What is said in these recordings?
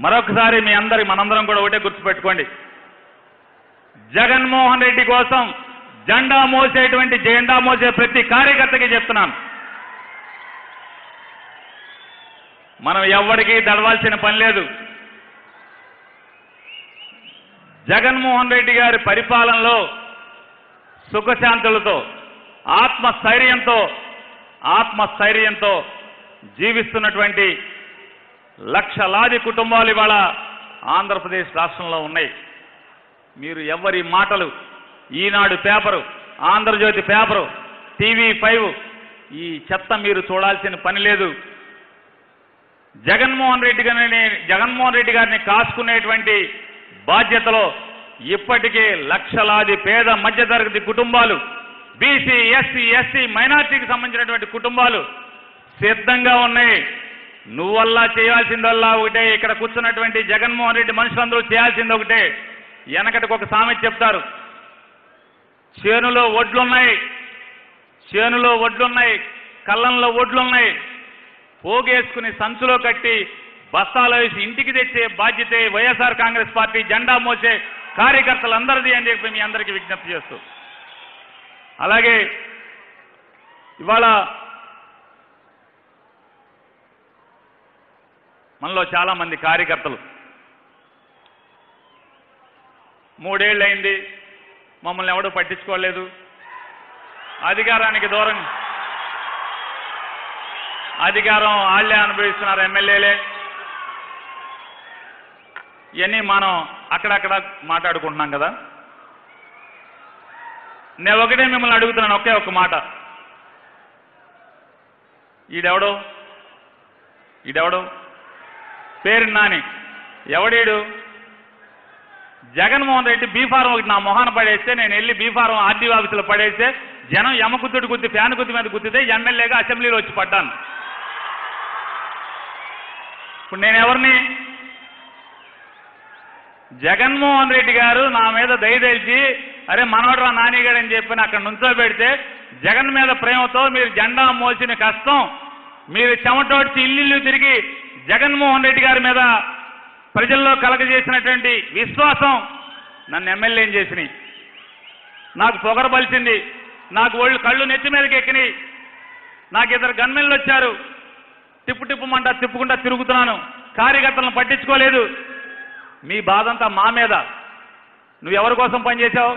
మరొకసారి మీ అందరి మనందరం కూడా ఒకటే గుర్తుపెట్టుకోండి జగన్మోహన్ రెడ్డి కోసం జెండా మోసేటువంటి జెండా మోసే ప్రతి కార్యకర్తకి చెప్తున్నాను మనం ఎవ్వడికి దడవాల్సిన పని లేదు జగన్మోహన్ రెడ్డి గారి పరిపాలనలో సుఖశాంతులతో ఆత్మస్థైర్యంతో ఆత్మస్థైర్యంతో జీవిస్తున్నటువంటి లక్షలాది కుటుంబాలు ఇవాళ ఆంధ్రప్రదేశ్ రాష్ట్రంలో ఉన్నాయి మీరు ఎవరి మాటలు Eenadu paper Andhrajyothy paper TV five ఈ చెత్త మీరు చూడాల్సిన పని లేదు జగన్మోహన్ రెడ్డి గారిని జగన్మోహన్ రెడ్డి గారిని కాసుకునేటువంటి బాధ్యతలో ఇప్పటికే లక్షలాది పేద మధ్యతరగతి కుటుంబాలు బీసీ ఎస్సీ ఎస్సీ మైనార్టీకి సంబంధించినటువంటి కుటుంబాలు సిద్ధంగా ఉన్నాయి నువ్వల్లా చేయాల్సిందల్లా ఒకటే ఇక్కడ కూర్చున్నటువంటి జగన్మోహన్ రెడ్డి మనుషులందరూ చేయాల్సింది ఒకటే వెనకటికి ఒక సామెత చెప్తారు చేనులో ఒడ్లున్నాయి చేనులో ఒడ్లున్నాయి కళ్ళంలో ఒడ్లున్నాయి పోగేసుకుని సంచులో కట్టి బస్తాలో వేసి ఇంటికి తెచ్చే బాధ్యతే వైఎస్ఆర్ కాంగ్రెస్ పార్టీ జెండా మోసే కార్యకర్తలందరిది అని చెప్పి మీ అందరికీ విజ్ఞప్తి చేస్తూ అలాగే ఇవాళ మనలో చాలా మంది కార్యకర్తలు మూడేళ్ళయింది మమ్మల్ని ఎవడూ పట్టించుకోలేదు అధికారానికి దూరం అధికారం వాళ్ళే అనుభవిస్తున్నారు ఎమ్మెల్యేలే ఇవన్నీ మనం అక్కడక్కడ మాట్లాడుకుంటున్నాం కదా నేను ఒకటే మిమ్మల్ని అడుగుతున్నాను ఒకే ఒక మాట ఈడెవడో ఈడెవడో పేరు నాని ఎవడీడు జగన్మోహన్ రెడ్డి బీఫారం ఒకటి నా మొహాన పడేస్తే నేను వెళ్ళి బీఫారం ఆర్డీ ఆఫీసులో పడేస్తే జనం ఎమ్మకుత్తుడు గుద్ది ఫ్యాన్ గుద్ది మీద గుద్దితే ఎమ్మెల్యేగా అసెంబ్లీలో వచ్చి పడ్డాను ఇప్పుడు నేను ఎవరిని జగన్మోహన్ రెడ్డి గారు నా మీద దయదలిచి అరే మనవడరా నానిగాడు అని చెప్పి అక్కడ నుంచోబెడితే జగన్ మీద ప్రేమతో మీరు జెండా మోసిన కష్టం మీరు చెమటోడ్చి ఇల్లు తిరిగి జగన్మోహన్ రెడ్డి గారి మీద ప్రజల్లో కలగజేసినటువంటి విశ్వాసం నన్ను ఎమ్మెల్యేని చేసినాయి నాకు పొగర బలిసింది నాకు ఒళ్ళు కళ్ళు నెత్తి మీదకి ఎక్కినాయి నాకు ఇద్దరు గన్మెన్లు వచ్చారు తిప్పు తిప్పుమంటా తిప్పుకుంటా తిరుగుతున్నాను కార్యకర్తలను పట్టించుకోలేదు మీ బాధంతా మా మీద నువ్వు ఎవరి కోసం పనిచేశావు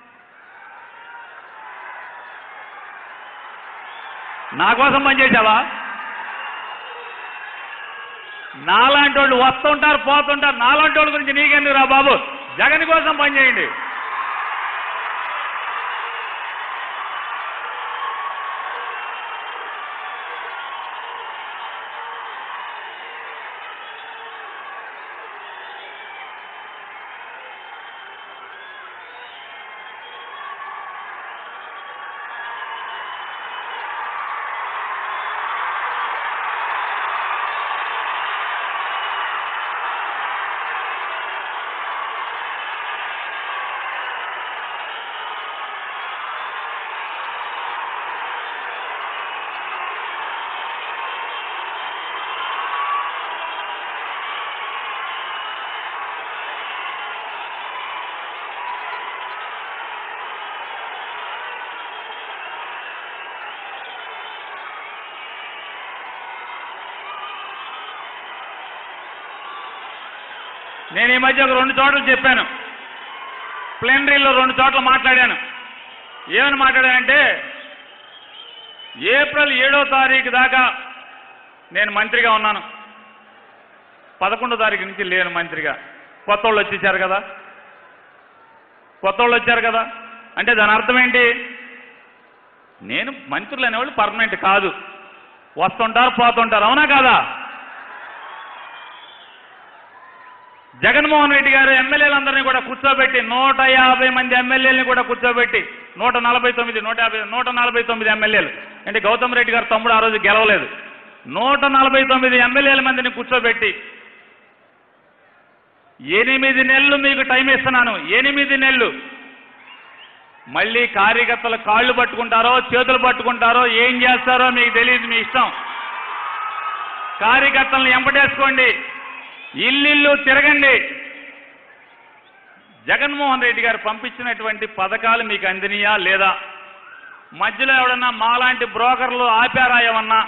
నా కోసం పనిచేశావా నాలాంటి వాళ్ళు వస్తుంటారు పోతుంటారు నాలాంటి వాళ్ళ గురించి నీకెందుకు రా బాబు జగన్ కోసం పనిచేయండి నేను ఈ మధ్య ఒక రెండు చోట్ల చెప్పాను ప్లెనరీలో రెండు చోట్ల మాట్లాడాను ఏమని మాట్లాడానంటే ఏప్రిల్ ఏడో తారీఖు దాకా నేను మంత్రిగా ఉన్నాను పదకొండో తారీఖు నుంచి లేను మంత్రిగా కొత్త వాళ్ళు వచ్చేసారు కదా కొత్త వాళ్ళు వచ్చారు కదా అంటే దాని అర్థం ఏంటి నేను మంత్రులు అనేవాళ్ళు పర్మనెంట్ కాదు వస్తుంటారు పోతుంటారు అవునా కాదా జగన్మోహన్ రెడ్డి గారు ఎమ్మెల్యేలందరినీ కూడా కూర్చోబెట్టి నూట యాభై మంది ఎమ్మెల్యేలని కూడా కూర్చోబెట్టి నూట నలభై తొమ్మిది నూట యాభై నూట నలభై తొమ్మిది ఎమ్మెల్యేలు అంటే గౌతమ్ రెడ్డి గారు తమ్ముడు ఆ రోజు గెలవలేదు నూట నలభై తొమ్మిది ఎమ్మెల్యేల మందిని కూర్చోబెట్టి ఎనిమిది నెలలు మీకు టైం ఇస్తున్నాను ఎనిమిది నెలలు మళ్ళీ కార్యకర్తలు కాళ్ళు పట్టుకుంటారో చేతులు పట్టుకుంటారో ఏం చేస్తారో మీకు తెలియదు మీ ఇష్టం కార్యకర్తలను ఎంపటేసుకోండి ఇల్లిల్లు తిరగండి జగన్మోహన్ రెడ్డి గారు పంపించినటువంటి పథకాలు మీకు అందినయా లేదా మధ్యలో ఎవడన్నా మాలాంటి బ్రోకర్లు ఆపారా ఏమన్నా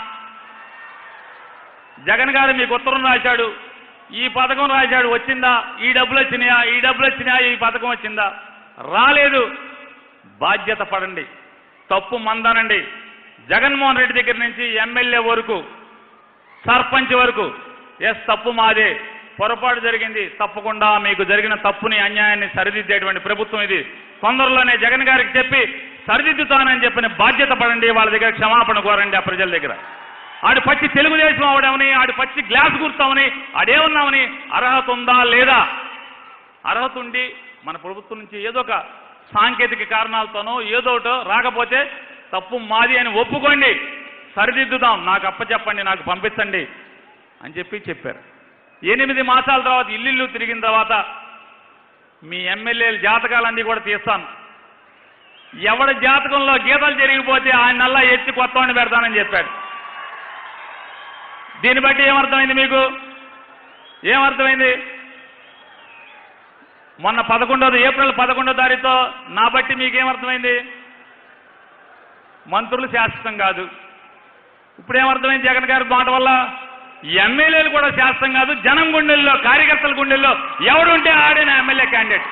జగన్ గారు మీకు ఉత్తరం రాశాడు ఈ పథకం రాశాడు వచ్చిందా ఈ డబ్బులు వచ్చినాయా ఈ డబ్బులు వచ్చినాయా ఈ పథకం వచ్చిందా రాలేదు బాధ్యత పడండి తప్పు మందనండి జగన్మోహన్ రెడ్డి దగ్గర నుంచి ఎమ్మెల్యే వరకు సర్పంచ్ వరకు ఎస్ తప్పు మాదే పొరపాటు జరిగింది తప్పకుండా మీకు జరిగిన తప్పుని అన్యాయాన్ని సరిదిద్దేటువంటి ప్రభుత్వం ఇది తొందరలోనే జగన్ గారికి చెప్పి సరిదిద్దుతానని చెప్పిన బాధ్యత పడండి వాళ్ళ దగ్గర క్షమాపణ కోరండి ఆ ప్రజల దగ్గర ఆడు పచ్చి తెలుగుదేశం అవడమని ఆడు పచ్చి గ్లాస్ గుర్తామని ఆడేమన్నామని అర్హత ఉందా లేదా అర్హత ఉండి మన ప్రభుత్వం నుంచి ఏదో ఒక సాంకేతిక కారణాలతోనో ఏదో ఒకటో రాకపోతే తప్పు మాది అని ఒప్పుకోండి సరిదిద్దుదాం నాకు అప్పచెప్పండి నాకు పంపించండి అని చెప్పి చెప్పారు ఎనిమిది మాసాల తర్వాత ఇల్లు తిరిగిన తర్వాత మీ ఎమ్మెల్యేల జాతకాలన్నీ కూడా తీస్తాను ఎవడి జాతకంలో గీతలు జరిగిపోతే ఆయన నల్లా ఎత్తి కొత్తవాడిని పెడతానని చెప్పాడు దీన్ని బట్టి ఏమర్థమైంది మీకు ఏమర్థమైంది మొన్న పదకొండోది ఏప్రిల్ పదకొండో తారీఖుతో నా బట్టి మీకేమర్థమైంది మంత్రులు శాశ్వతం కాదు ఇప్పుడు ఏమర్థమైంది జగన్ గారి మాట వల్ల ఎమ్మెల్యేలు కూడా శాస్త్రం కాదు జనం గుండెల్లో కార్యకర్తల గుండెల్లో ఎవడుంటే ఆడే నా ఎమ్మెల్యే క్యాండిడేట్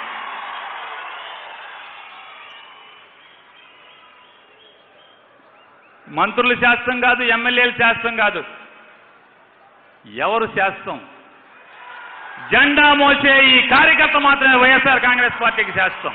మంత్రులు శాస్త్రం కాదు ఎమ్మెల్యేలు శాస్త్రం కాదు ఎవరు శాస్త్రం జెండా మోసే ఈ కార్యకర్త మాత్రమే వైఎస్ఆర్ కాంగ్రెస్ పార్టీకి శాస్త్రం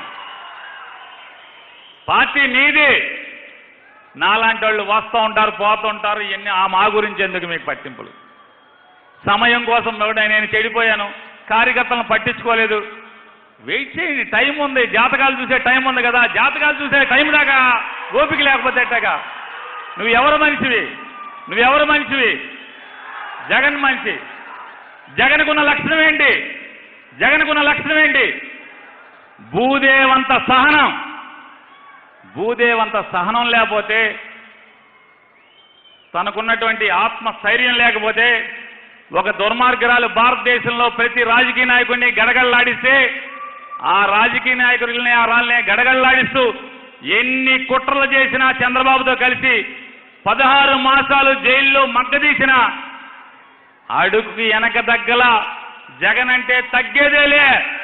పార్టీ నీది నాలాంటి వాళ్ళు వస్తూ ఉంటారు పోతూ ఉంటారు ఇవన్నీ ఆ మా గురించి ఎందుకు మీకు పట్టింపులు సమయం కోసం ఎవడైనా నేను చెడిపోయాను కార్యకర్తలను పట్టించుకోలేదు వెయిట్ చేయండి టైం ఉంది జాతకాలు చూసే టైం ఉంది కదా జాతకాలు చూసే టైం దాకా ఓపిక లేకపోతే ఎట్టగా నువ్వు ఎవరు మనిషివి నువ్వెవరు మనిషివి జగన్ మనిషి జగన్కున్న లక్షణం ఏంటి జగన్కున్న లక్షణం ఏంటి భూదేవంత సహనం భూదేవంత సహనం లేకపోతే తనకున్నటువంటి ఆత్మ స్థైర్యం లేకపోతే ఒక దుర్మార్గరాలు భారతదేశంలో ప్రతి రాజకీయ నాయకుడిని గడగడలాడిస్తే ఆ రాజకీయ నాయకుల్ని ఆ రాళ్ళని గడగడలాడిస్తూ ఎన్ని కుట్రలు చేసినా చంద్రబాబుతో కలిసి పదహారు మాసాలు జైల్లో మగ్గదీసిన అడుగుకి వెనక దగ్గల జగన్ అంటే తగ్గేదేలే